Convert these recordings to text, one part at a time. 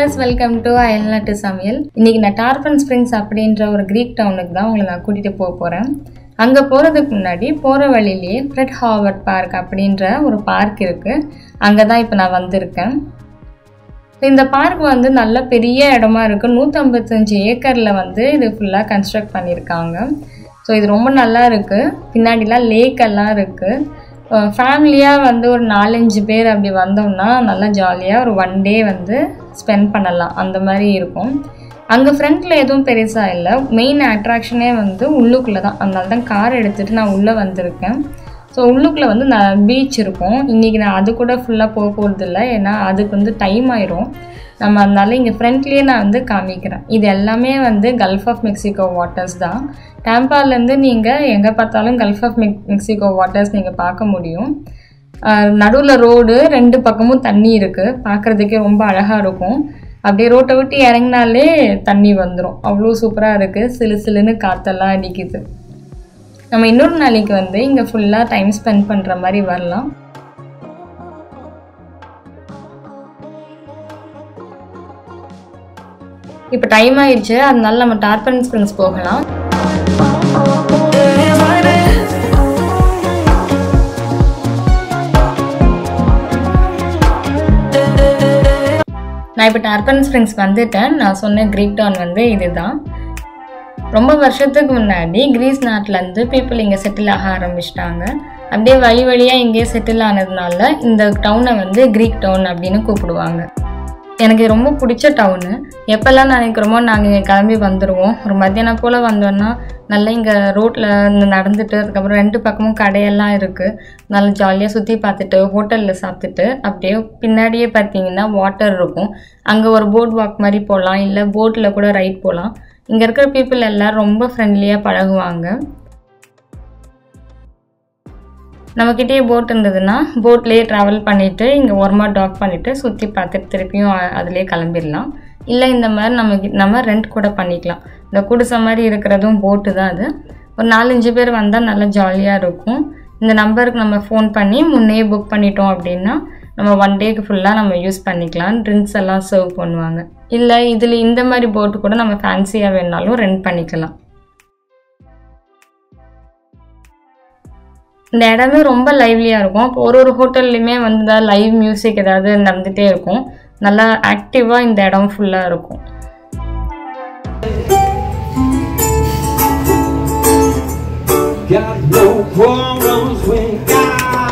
Viewers welcome to அயல்நாட்டு சமையல் இன்னைக்கு நான் டார்பன் ஸ்ப்ரிங்ஸ் அப்படின்ற ஒரு கிரீக் டவுனுக்கு தான் உங்களை நான் கூட்டிகிட்டு போக போகிறேன் அங்கே போகிறதுக்கு முன்னாடி போகிற வழியிலேயே ஃப்ரெட் ஹாவர்ட் பார்க் அப்படின்ற ஒரு பார்க் இருக்குது அங்கே தான் இப்போ நான் வந்திருக்கேன் இந்த பார்க் வந்து நல்ல பெரிய இடமா இருக்குது நூற்றம்பத்தஞ்சு ஏக்கரில் வந்து இது ஃபுல்லாக கன்ஸ்ட்ரக்ட் பண்ணியிருக்காங்க ஸோ இது ரொம்ப நல்லா இருக்குது பின்னாடிலாம் லேக் எல்லாம் இருக்குது ஃபேமிலியாக வந்து ஒரு நாலஞ்சு பேர் அப்படி வந்தோம்னா நல்லா ஜாலியாக ஒரு ஒன் டே வந்து ஸ்பெண்ட் பண்ணலாம் அந்த மாதிரி இருக்கும் அங்கே ஃப்ரண்ட்டில் எதுவும் பெருசாக இல்லை மெயின் அட்ராக்ஷனே வந்து உள்ளுக்குள்ளே தான் அதனால தான் கார் எடுத்துகிட்டு நான் உள்ளே வந்திருக்கேன் ஸோ உள்ளுக்குள்ளே வந்து நான் பீச் இருக்கும் இன்றைக்கி நான் அது கூட ஃபுல்லாக போக போகிறது இல்லை ஏன்னா அதுக்கு வந்து டைம் ஆயிரும் நம்ம அதனால இங்கே ஃப்ரண்ட்லேயே நான் வந்து காமிக்கிறேன் இது எல்லாமே வந்து கல்ஃப் ஆஃப் மெக்சிகோ வாட்டர்ஸ் தான் டேம்பாலேருந்து நீங்கள் எங்கே பார்த்தாலும் கல்ஃப் ஆஃப் மெக் மெக்சிகோ வாட்டர்ஸ் நீங்கள் பார்க்க முடியும் நடுவில் ரோடு ரெண்டு பக்கமும் தண்ணி இருக்குது பார்க்குறதுக்கே ரொம்ப அழகாக இருக்கும் அப்படியே ரோட்டை விட்டு இறங்கினாலே தண்ணி வந்துடும் அவ்வளோ சூப்பராக இருக்குது சிலு சிலுன்னு காற்றெல்லாம் அடிக்குது நம்ம இன்னொரு நாளைக்கு வந்து இங்கே ஃபுல்லாக டைம் ஸ்பெண்ட் பண்ணுற மாதிரி வரலாம் இப்போ டைம் ஆயிடுச்சு அதனால நம்ம டார்பன் ஸ்ப்ரிங்ஸ் போகலாம் நான் இப்போ டார்பன் ஸ்ப்ரிங்ஸ் வந்துட்டேன் நான் சொன்ன கிரீக் டவுன் வந்து இதுதான் ரொம்ப வருஷத்துக்கு முன்னாடி கிரீஸ் நாட்டிலேருந்து பீப்புள் இங்கே செட்டில் ஆக ஆரம்பிச்சிட்டாங்க அப்படியே வழி வழியாக இங்கே செட்டில் ஆனதுனால இந்த டவுனை வந்து கிரீக் டவுன் அப்படின்னு கூப்பிடுவாங்க எனக்கு ரொம்ப பிடிச்ச டவுனு எப்போல்லாம் நினைக்கிறோமோ நாங்கள் இங்கே கிளம்பி வந்துடுவோம் ஒரு மத்தியானம் போல் வந்தோன்னா நல்லா இங்கே ரோட்டில் நடந்துட்டு அதுக்கப்புறம் ரெண்டு பக்கமும் கடையெல்லாம் இருக்குது நல்லா ஜாலியாக சுற்றி பார்த்துட்டு ஹோட்டலில் சாப்பிட்டுட்டு அப்படியே பின்னாடியே பார்த்தீங்கன்னா வாட்டர் இருக்கும் அங்கே ஒரு போட் வாக் மாதிரி போகலாம் இல்லை போட்டில் கூட ரைட் போகலாம் இங்கே இருக்கிற பீப்புள் எல்லாம் ரொம்ப ஃப்ரெண்ட்லியாக பழகுவாங்க நம்மக்கிட்டே போட் இருந்ததுன்னா போட்லேயே ட்ராவல் பண்ணிவிட்டு இங்கே ஓரமாக டாக் பண்ணிவிட்டு சுற்றி பார்த்துட்டு திருப்பியும் அதிலே கிளம்பிடலாம் இல்லை இந்த மாதிரி நம்ம நம்ம ரெண்ட் கூட பண்ணிக்கலாம் இந்த குடிசை மாதிரி இருக்கிறதும் போட்டு தான் அது ஒரு நாலஞ்சு பேர் வந்தால் நல்லா ஜாலியாக இருக்கும் இந்த நம்பருக்கு நம்ம ஃபோன் பண்ணி முன்னே புக் பண்ணிட்டோம் அப்படின்னா நம்ம ஒன் டேக்கு ஃபுல்லாக நம்ம யூஸ் பண்ணிக்கலாம் ட்ரிங்க்ஸ் எல்லாம் சர்வ் பண்ணுவாங்க இல்லை இதில் இந்த மாதிரி போட்டு கூட நம்ம ஃபேன்சியாக வேணாலும் ரெண்ட் பண்ணிக்கலாம் இந்த இடமே ரொம்ப லைவ்லியாக இருக்கும் இப்போ ஒரு ஒரு ஹோட்டல்லையுமே வந்து லைவ் மியூசிக் ஏதாவது நடந்துகிட்டே இருக்கும் நல்லா ஆக்டிவாக இந்த இடம் ஃபுல்லாக இருக்கும் Got no problems with God.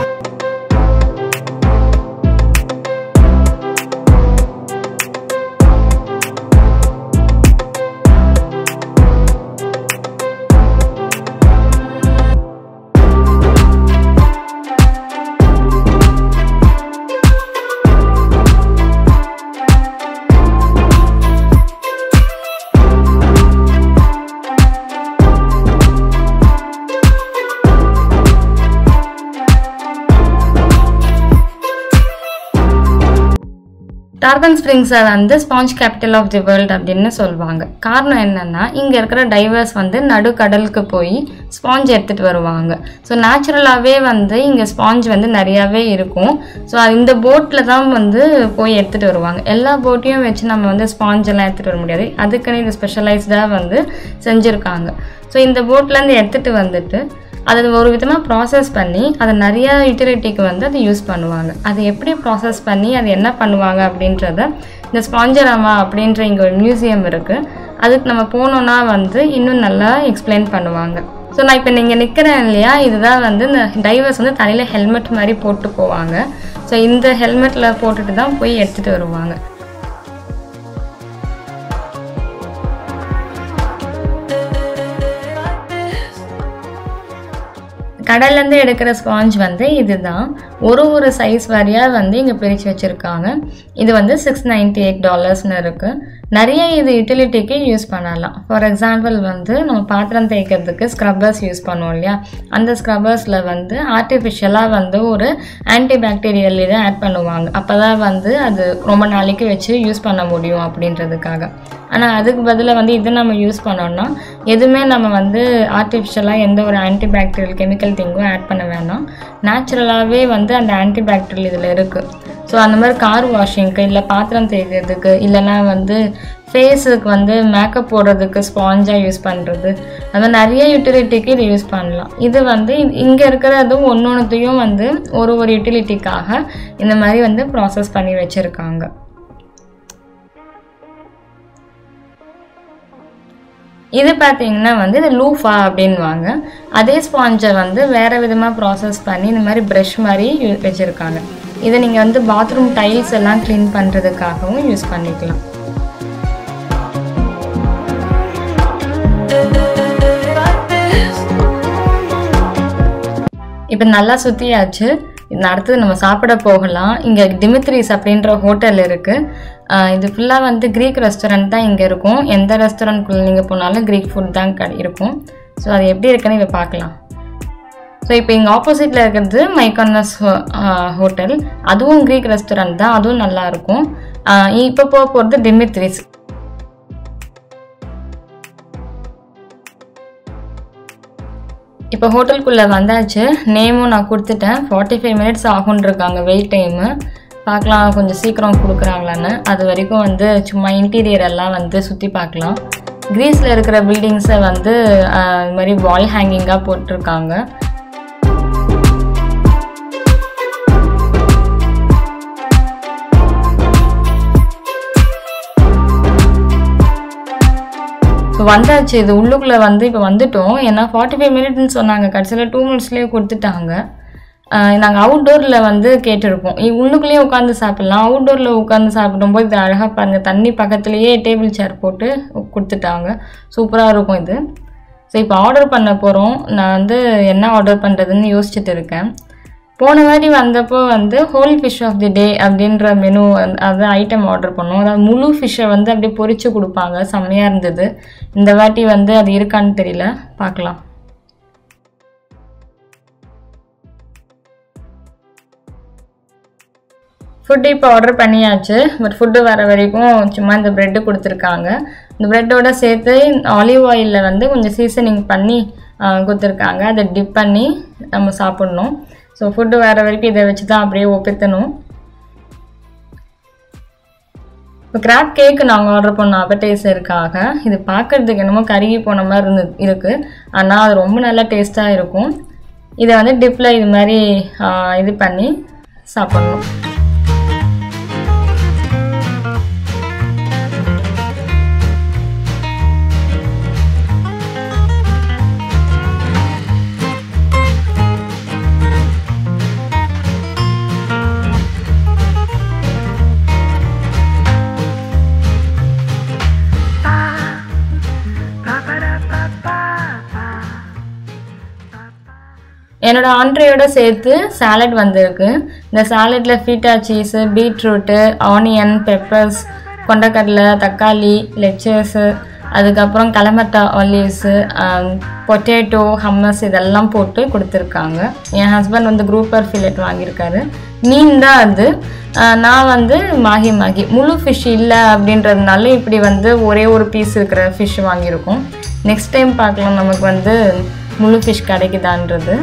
Tarpon ஸ்ப்ரிங்ஸை வந்து sponge capital of the world அப்படின்னு சொல்லுவாங்க காரணம் என்னென்னா இங்கே இருக்கிற டைவர்ஸ் வந்து நடுக்கடலுக்கு போய் ஸ்பாஞ்ச் எடுத்துகிட்டு வருவாங்க ஸோ நேச்சுரலாகவே வந்து இங்கே ஸ்பாஞ்ச் வந்து நிறையாவே இருக்கும் ஸோ இந்த போட்டில் தான் வந்து போய் எடுத்துகிட்டு வருவாங்க எல்லா போட்டையும் வச்சு நம்ம வந்து ஸ்பாஞ்ச் எல்லாம் எடுத்துகிட்டு வர முடியாது அதுக்குன்னு இது ஸ்பெஷலைஸ்டாக வந்து செஞ்சுருக்காங்க ஸோ இந்த போட்லேருந்து எடுத்துகிட்டு வந்துட்டு அதை ஒரு விதமாக ப்ராசஸ் பண்ணி அதை நிறையா யூட்டிலிட்டிக்கு வந்து அதை யூஸ் பண்ணுவாங்க அதை எப்படி ப்ராசஸ் பண்ணி அது என்ன பண்ணுவாங்க அப்படின்றத இந்த ஸ்பாஞ்சராமா அப்படின்ற இங்கே ஒரு மியூசியம் இருக்குது அதுக்கு நம்ம போனோன்னா வந்து இன்னும் நல்லா எக்ஸ்பிளைன் பண்ணுவாங்க ஸோ நான் இப்போ நீங்கள் நிற்கிறேன் இல்லையா இதுதான் வந்து இந்த டைவர்ஸ் வந்து தலையில் ஹெல்மெட் மாதிரி போட்டு போவாங்க ஸோ இந்த ஹெல்மெட்டில் போட்டுட்டு தான் போய் எடுத்துகிட்டு வருவாங்க கடல்லேருந்து எடுக்கிற ஸ்பாஞ்ச் வந்து இதுதான் ஒரு ஒரு சைஸ் வாரியாக வந்து இங்கே பிரித்து வச்சுருக்காங்க இது வந்து சிக்ஸ் நைன்டி எயிட் டாலர்ஸ்னு இருக்குது நிறைய இது யூட்டிலிட்டிக்கு யூஸ் பண்ணலாம் ஃபார் எக்ஸாம்பிள் வந்து நம்ம பாத்திரம் தேய்க்கிறதுக்கு ஸ்க்ரப்பர்ஸ் யூஸ் பண்ணுவோம் இல்லையா அந்த ஸ்க்ரப்பர்ஸில் வந்து ஆர்டிஃபிஷியலாக வந்து ஒரு ஆன்டி பாக்டீரியல் இதை ஆட் பண்ணுவாங்க அப்போ தான் வந்து அது ரொம்ப நாளைக்கு வச்சு யூஸ் பண்ண முடியும் அப்படின்றதுக்காக ஆனால் அதுக்கு பதிலாக வந்து இதை நம்ம யூஸ் பண்ணோம்னா எதுவுமே நம்ம வந்து ஆர்டிஃபிஷியலாக எந்த ஒரு ஆன்டி பாக்டீரியல் கெமிக்கல் திங்கும் ஆட் பண்ண வேணாம் நேச்சுரலாகவே வந்து அந்த ஆன்டி பாக்டீரியல் இதில் இருக்குது ஸோ அந்த மாதிரி கார் வாஷிங்க்கு இல்லை பாத்திரம் தேய்க்கிறதுக்கு இல்லைன்னா வந்து ஃபேஸுக்கு வந்து மேக்கப் போடுறதுக்கு ஸ்பாஞ்சாக யூஸ் பண்ணுறது அந்த மாதிரி நிறைய யூட்டிலிட்டிக்கு இது யூஸ் பண்ணலாம் இது வந்து இங்கே இருக்கிறதும் ஒன்று ஒன்றுத்தையும் வந்து ஒரு ஒரு யூட்டிலிட்டிக்காக இந்த மாதிரி வந்து ப்ராசஸ் பண்ணி வச்சுருக்காங்க இது பார்த்தீங்கன்னா வந்து இது லூஃபா அப்படின்வாங்க அதே ஸ்பாஞ்சை வந்து வேறு விதமாக ப்ராசஸ் பண்ணி இந்த மாதிரி ப்ரஷ் மாதிரி யூ- வச்சுருக்காங்க இதை நீங்கள் வந்து பாத்ரூம் டைல்ஸ் எல்லாம் க்ளீன் பண்ணுறதுக்காகவும் யூஸ் பண்ணிக்கலாம் இப்போ நல்லா சுற்றியாச்சு இது அடுத்தது நம்ம சாப்பிட போகலாம் இங்கே டிமித்ரிஸ் அப்படின்ற ஹோட்டல் இருக்குது இது ஃபுல்லாக வந்து க்ரீக் ரெஸ்டாரண்ட் தான் இங்கே இருக்கும் எந்த ரெஸ்டாரண்ட்குள்ளே நீங்கள் போனாலும் க்ரீக் ஃபுட் தான் கடை இருக்கும் ஸோ அது எப்படி இருக்குன்னு இப்போ பார்க்கலாம் ஸோ இப்போ இங்கே ஆப்போசிட்டில் இருக்கிறது மைகானஸ் ஹோட்டல் அதுவும் க்ரீக் ரெஸ்டாரண்ட் தான் அதுவும் நல்லா இருக்கும் இப்போ போக போகிறது டிமித்ரிஸ் இப்போ ஹோட்டலுக்குள்ளே வந்தாச்சு நேமும் நான் கொடுத்துட்டேன் ஃபார்ட்டி ஃபைவ் மினிட்ஸ் ஆகும்ன்றிருக்காங்க வெயிட் டைமு பார்க்கலாம் கொஞ்சம் சீக்கிரம் கொடுக்குறாங்களான்னு அது வரைக்கும் வந்து சும்மா இன்டீரியர் எல்லாம் வந்து சுற்றி பார்க்கலாம் கிரீஸில் இருக்கிற பில்டிங்ஸை வந்து ஆஹ், இது மாதிரி வால் ஹேங்கிங்காக போட்டிருக்காங்க இப்போ வந்தாச்சு இது உள்ளுக்குள்ளே வந்து இப்போ வந்துட்டோம் ஏன்னா ஃபார்ட்டி ஃபைவ் மினிட்னு சொன்னாங்க கடைசியில் டூ மினிட்ஸ்லேயே கொடுத்துட்டாங்க நாங்கள் அவுட்டோரில் வந்து கேட்டிருக்கோம் இ- உள்ளுக்குள்ளேயே உட்காந்து சாப்பிட்லாம் அவுட்டோரில் உட்காந்து சாப்பிடும்போது இது அழகாக பாருங்க தண்ணி பக்கத்துலேயே டேபிள் சேர் போட்டு கொடுத்துட்டாங்க சூப்பராக இருக்கும் இது ஸோ இப்போ ஆர்டர் பண்ண போகிறோம் நான் வந்து என்ன ஆர்டர் பண்ணுறதுன்னு யோசிச்சுட்டு இருக்கேன் போன வாட்டி வந்தப்போ வந்து whole fish of the day அப்படின்ற மெனு அது ஐட்டம் ஆர்டர் பண்ணோம் அதாவது முழு ஃபிஷ்ஷை வந்து அப்படியே பொரிச்சு கொடுப்பாங்க செம்மையாக இருந்தது இந்த வாட்டி வந்து அது இருக்கான்னு தெரியல பார்க்கலாம் ஃபுட்டு இப்போ ஆர்டர் பண்ணியாச்சு பட் ஃபுட்டு வர வரைக்கும் சும்மா இந்த ப்ரெட்டு கொடுத்துருக்காங்க இந்த ப்ரெட்டோட சேர்த்து ஆலிவ் ஆயிலில் வந்து கொஞ்சம் சீசனிங் பண்ணி ஆஹ், கொடுத்துருக்காங்க அதை டிப் பண்ணி நம்ம சாப்பிட்ணும் ஸோ ஃபுட்டு வர வரைக்கும் இதை வச்சு தான் அப்படியே ஒப்பித்தணும் இப்போ கிராப் கேக் நாங்கள் ஆர்டர் பண்ணோம் அப்படைசருக்காக இது பார்க்கறதுக்கு என்னமோ கருகி போன மாதிரி இருந்து இருக்குது ஆனால் அது ரொம்ப நல்லா டேஸ்ட்டாக இருக்கும் இதை வந்து டிப்பில் இது மாதிரி ஆஹ், இது பண்ணி சாப்பிட்ணும் என்னோட ஆண்ட்ரையோட சேர்த்து சாலட் வந்திருக்கு இந்த சாலட்டில் feta cheese beetroot onion peppers கொண்டக்கடலை தக்காளி லெச்சர்ஸு அதுக்கப்புறம் கலமட்டா ஆலிவ்ஸு பொட்டேட்டோ ஹம்மஸ் இதெல்லாம் போட்டு கொடுத்துருக்காங்க என் ஹஸ்பண்ட் வந்து குரூப்பர் ஃபில்லட் வாங்கியிருக்காரு மீன் தான் அது ஆஹ் நான் வந்து மாகி மாகி முழு ஃபிஷ் இல்லை அப்படின்றதுனால இப்படி வந்து ஒரே ஒரு பீஸ் இருக்கிற ஃபிஷ் வாங்கியிருக்கோம் நெக்ஸ்ட் டைம் பார்க்கலாம் நமக்கு வந்து முழு ஃபிஷ் கிடைக்குதான்றது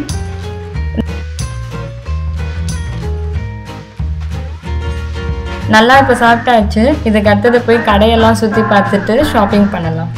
நல்லா இப்போ சாப்பிட்டாச்சு இதுக்கு அடுத்தது போய் கடையெல்லாம் சுற்றி பார்த்துட்டு ஷாப்பிங் பண்ணலாம்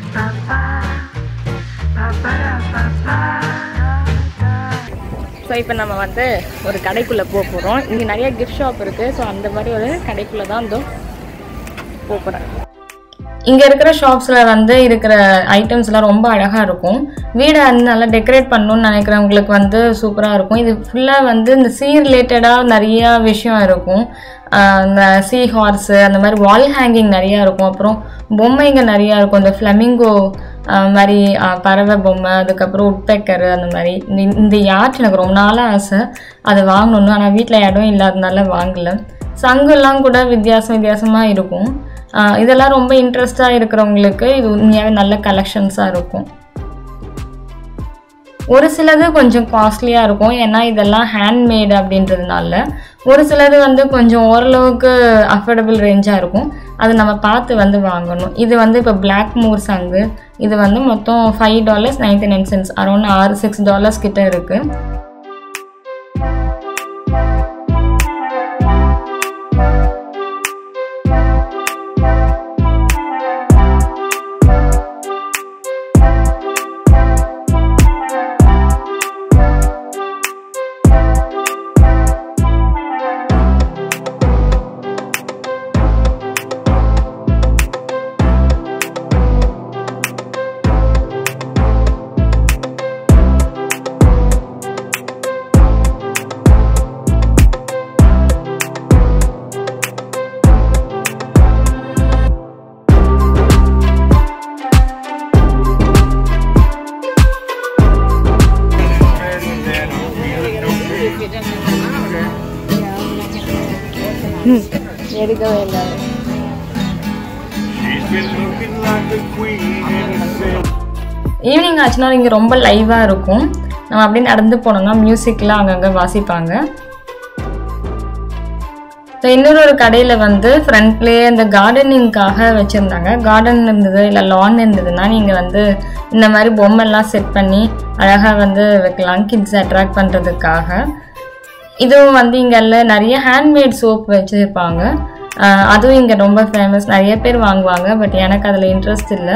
ஸோ இப்போ நம்ம வந்து ஒரு கடைக்குள்ளே போக போகிறோம் இங்கே நிறைய கிஃப்ட் ஷாப் இருக்குது ஸோ அந்த மாதிரி ஒரு கடைக்குள்ளே தான் இதோ போக போகிறேன் இங்கே இருக்கிற ஷாப்ஸில் வந்து இருக்கிற ஐட்டம்ஸ்லாம் ரொம்ப அழகாக இருக்கும் வீடை வந்து நல்லா டெக்கரேட் பண்ணணும்னு நினைக்கிறவங்களுக்கு வந்து சூப்பராக இருக்கும் இது ஃபுல்லாக வந்து இந்த சீ ரிலேட்டடாக நிறையா விஷயம் இருக்கும் ஆஹ் இந்த சீ ஹார்ஸு அந்த மாதிரி வால் ஹேங்கிங் நிறையா இருக்கும் அப்புறம் பொம்மைங்க நிறையா இருக்கும் இந்த ஃப்ளமிங்கோ மாதிரி ஆஹ் பறவை பொம்மை அதுக்கப்புறம் உட்பெக்கர் அந்த மாதிரி இந்த இந்த யாட் எனக்கு ரொம்ப நாளாக ஆசை அதை வாங்கணும்னு ஆனால் வீட்டில் இடம் இல்லாதனால வாங்கலை சங்குலாம் கூட வித்தியாசம் வித்தியாசமாக இருக்கும் ஆஹ் இதெல்லாம் ரொம்ப இன்ட்ரெஸ்டாக இருக்கிறவங்களுக்கு இது உண்மையாகவே நல்ல கலெக்ஷன்ஸாக இருக்கும் ஒரு சிலது கொஞ்சம் காஸ்ட்லியாக இருக்கும் ஏன்னா இதெல்லாம் ஹேண்ட்மேட் அப்படின்றதுனால ஒரு சிலது வந்து கொஞ்சம் ஓரளவுக்கு அஃபோர்டபுள் ரேஞ்சாக இருக்கும் அது நம்ம பார்த்து வந்து வாங்கணும் இது வந்து இப்போ பிளாக் மூர் சங்கு இது வந்து மொத்தம் five dollars ninety nine cents around ஆறு சிக்ஸ் டாலர்ஸ் கிட்ட இருக்குது எடுக்கவே இல்லை She's been looking like a queen in a film. Evening ஆச்சுன்னா இங்கே ரொம்ப லைவாக இருக்கும் நம்ம அப்படியே நடந்து போனோம்னா மியூசிக்லாம் அங்கங்கே வாசிப்பாங்க ஸோ இன்னொரு ஒரு கடையில் வந்து ஃப்ரண்ட்லேயே இந்த கார்டனிங்காக வச்சுருந்தாங்க கார்டன் இருந்தது இல்லை லான் இருந்ததுன்னா நீங்கள் வந்து இந்த மாதிரி பொம்மைலாம் செட் பண்ணி அழகாக வந்து வைக்கலாம் கிட்ஸ் அட்ராக்ட் பண்ணுறதுக்காக இதுவும் வந்து இங்கே நிறைய ஹேண்ட்மேட் சோப் வச்சுருப்பாங்க அதுவும் இங்கே ரொம்ப ஃபேமஸ் நிறைய பேர் வாங்குவாங்க பட் எனக்கு அதில் இன்ட்ரெஸ்ட் இல்லை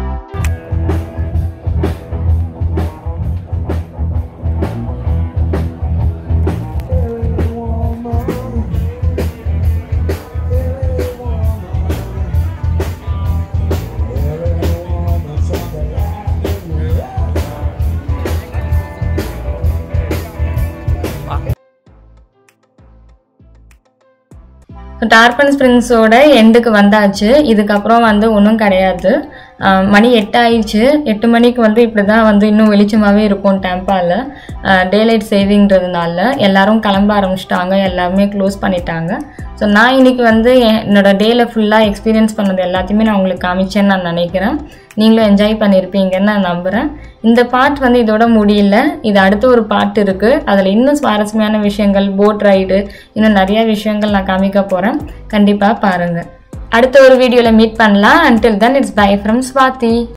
டார்பன் ஸ்ப்ரிங்ஸோட எண்டுக்கு வந்தாச்சு இதுக்கப்புறம் வந்து ஒன்றும் கிடையாது ஆஹ் மணி எட்டு ஆயிடுச்சு எட்டு மணிக்கு வந்து இப்படி தான் வந்து இன்னும் வெளிச்சமாகவே இருக்கும் டேம்பாவில் டேலைட் சேவிங்கிறதுனால எல்லாரும் கிளம்ப ஆரம்பிச்சிட்டாங்க எல்லாருமே க்ளோஸ் பண்ணிட்டாங்க ஸோ நான் இன்னைக்கு வந்து என்- என்னோட டேல ஃபுல்லாக எக்ஸ்பீரியன்ஸ் பண்ணது எல்லாத்தையுமே நான் உங்களுக்கு காமிச்சேன்னு நான் நினைக்கிறேன் நீங்களும் என்ஜாய் பண்ணியிருப்பீங்கன்னு நான் நம்புகிறேன் இந்த பார்ட் வந்து இதோட முடியல இது அடுத்த ஒரு பார்ட் இருக்குது அதில் இன்னும் சுவாரஸ்யமான விஷயங்கள் போட் ரைடு இன்னும் நிறைய விஷயங்கள் நான் காமிக்க போகிறேன் கண்டிப்பாக பாருங்கள் அடுத்த ஒரு வீடியோவில் மீட் பண்ணலாம் until then it's bye from Swathi